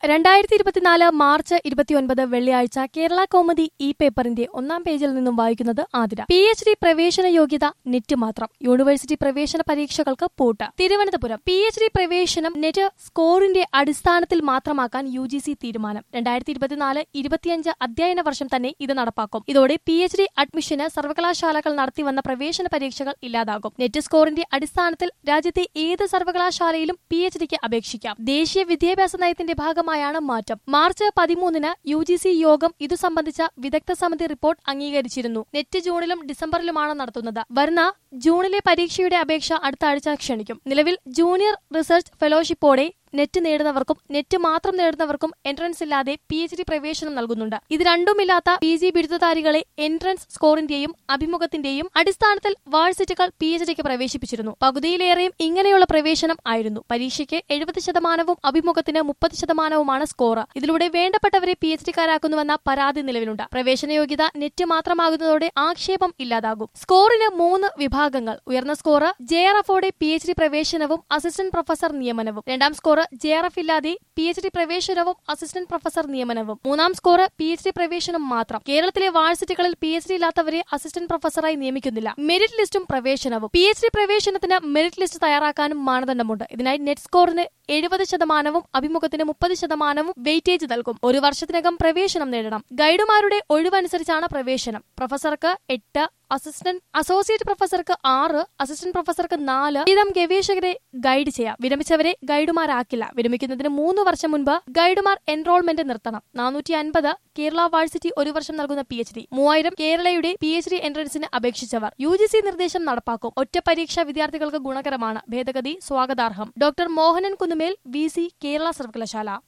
രണ്ടായിരത്തി ഇരുപത്തിനാല് മാർച്ച് ഇരുപത്തിയൊൻപത് വെള്ളിയാഴ്ച കേരള കൗമുദി ഇ പേപ്പറിന്റെ ഒന്നാം പേജിൽ നിന്നും വായിക്കുന്നത് ആതിര പി എച്ച് ഡി പ്രവേശന യോഗ്യത നെറ്റ് മാത്രം യൂണിവേഴ്സിറ്റി പ്രവേശന പരീക്ഷകൾക്ക് പൂട്ട് തിരുവനന്തപുരം പി എച്ച് ഡി പ്രവേശനം നെറ്റ് സ്കോറിന്റെ അടിസ്ഥാനത്തിൽ മാത്രമാക്കാൻ യു ജി സി തീരുമാനം രണ്ടായിരത്തി ഇരുപത്തിനാല് ഇരുപത്തിയഞ്ച് അധ്യയന വർഷം തന്നെ ഇത് നടപ്പാക്കും ഇതോടെ പി എച്ച് ഡി അഡ്മിഷന് സർവകലാശാലകൾ നടത്തിവന്ന പ്രവേശന പരീക്ഷകൾ ഇല്ലാതാകും നെറ്റ് സ്കോറിന്റെ അടിസ്ഥാനത്തിൽ രാജ്യത്തെ ഏത് സർവകലാശാലയിലും പി എച്ച് ഡിക്ക് അപേക്ഷിക്കാം ദേശീയ വിദ്യാഭ്യാസ നയത്തിന്റെ ഭാഗമായാണ് മാറ്റം മാർച്ച് പതിമൂന്നിന് യു ജി സി യോഗം ഇതു സംബന്ധിച്ച വിദഗ്ധ സമിതി റിപ്പോർട്ട് അംഗീകരിച്ചിരുന്നു നെറ്റ് ജൂണിലും ഡിസംബറിലുമാണ് നടത്തുന്നത് വരുന്ന ജൂണിലെ പരീക്ഷയുടെ അപേക്ഷ അടുത്ത ആഴ്ച ക്ഷണിക്കും നിലവിൽ ജൂനിയർ റിസർച്ച് ഫെലോഷിപ്പോടെ നെറ്റ് നേടുന്നവർക്കും നെറ്റ് മാത്രം നേടുന്നവർക്കും എൻട്രൻസ് ഇല്ലാതെ പി എച്ച് ഡി പ്രവേശനം നൽകുന്നുണ്ട് ഇത് രണ്ടുമില്ലാത്ത പി ജി ബിരുദധാരികളെ എൻട്രൻസ് സ്കോറിന്റെയും അഭിമുഖത്തിന്റെയും അടിസ്ഥാനത്തിൽ വാഴ്സിറ്റുകൾ പി എച്ച് ഡിക്ക് പ്രവേശിപ്പിച്ചിരുന്നു പകുതിയിലേറെയും ഇങ്ങനെയുള്ള പ്രവേശനം ആയിരുന്നു പരീക്ഷയ്ക്ക് എഴുപത് ശതമാനവും അഭിമുഖത്തിന് മുപ്പത് ശതമാനവുമാണ് സ്കോർ ഇതിലൂടെ വേണ്ടപ്പെട്ടവരെ പി എച്ച് ഡിക്കാരാക്കുന്നുവെന്ന പരാതി നിലവിലുണ്ട് പ്രവേശന യോഗ്യത നെറ്റ് മാത്രമാകുന്നതോടെ ആക്ഷേപം ഇല്ലാതാകും സ്കോറിന് മൂന്ന് വിഭാഗങ്ങൾ ഉയർന്ന സ്കോർ ജെ ആർ എഫോടെ പി എച്ച് ഡി പ്രവേശനവും അസിസ്റ്റന്റ് പ്രൊഫസർ നിയമനവും രണ്ടാം സ്കോർ ജെ ആർ എഫ് ഇല്ലാതെ പി എച്ച് ഡി പ്രവേശനവും അസിസ്റ്റന്റ് പ്രൊഫസർ നിയമനവും മൂന്നാം സ്കോർ പി എച്ച് ഡി പ്രവേശനം മാത്രം കേരളത്തിലെ വാഴ്സിറ്റികളിൽ പി എച്ച് ഡി ഇല്ലാത്തവരെ അസിസ്റ്റന്റ് പ്രൊഫസറായി നിയമിക്കുന്നില്ല മെറിറ്റ് ലിസ്റ്റും പ്രവേശനവും പി എച്ച് ഡി പ്രവേശനത്തിന് മെറിറ്റ് ലിസ്റ്റ് തയ്യാറാക്കാനും മാനദണ്ഡമുണ്ട് ഇതിനായി നെറ്റ് സ്കോറിന് എഴുപത് ശതമാനവും അഭിമുഖത്തിന് മുപ്പത് ശതമാനവും വെയിറ്റേജ് നൽകും ഒരു വർഷത്തിനകം പ്രവേശനം നേടണം ഗൈഡുമാരുടെ ഒഴിവനുസരിച്ചാണ് പ്രവേശനം പ്രൊഫസർക്ക് എട്ട് അസിസ്റ്റന്റ് അസോസിയേറ്റ് പ്രൊഫസർക്ക് ആറ് അസിസ്റ്റന്റ് പ്രൊഫസർക്ക് നാല് വീതം ഗവേഷകരെ ഗൈഡ് ചെയ്യാം വിരമിച്ചവരെ ഗൈഡുമാരാക്കില്ല വിരമിക്കുന്നതിന് മൂന്ന് വർഷം മുൻപ് ഗൈഡുമാർ എൻറോൾമെന്റ് നിർത്തണം നാനൂറ്റി അൻപത് കേരള വാഴ്സിറ്റി ഒരു വർഷം നൽകുന്ന പി എച്ച് ഡി മൂവായിരം കേരളയുടെ പി എച്ച് ഡി എൻട്രൻസിന് അപേക്ഷിച്ചവർ യു ജി സി നിർദ്ദേശം നടപ്പാക്കും ഒറ്റ പരീക്ഷ വിദ്യാർത്ഥികൾക്ക് ഗുണകരമാണ് ഭേദഗതി സ്വാഗതാർഹം doctor Mohanan Kunnumel V C Kerala സർവകലാശാല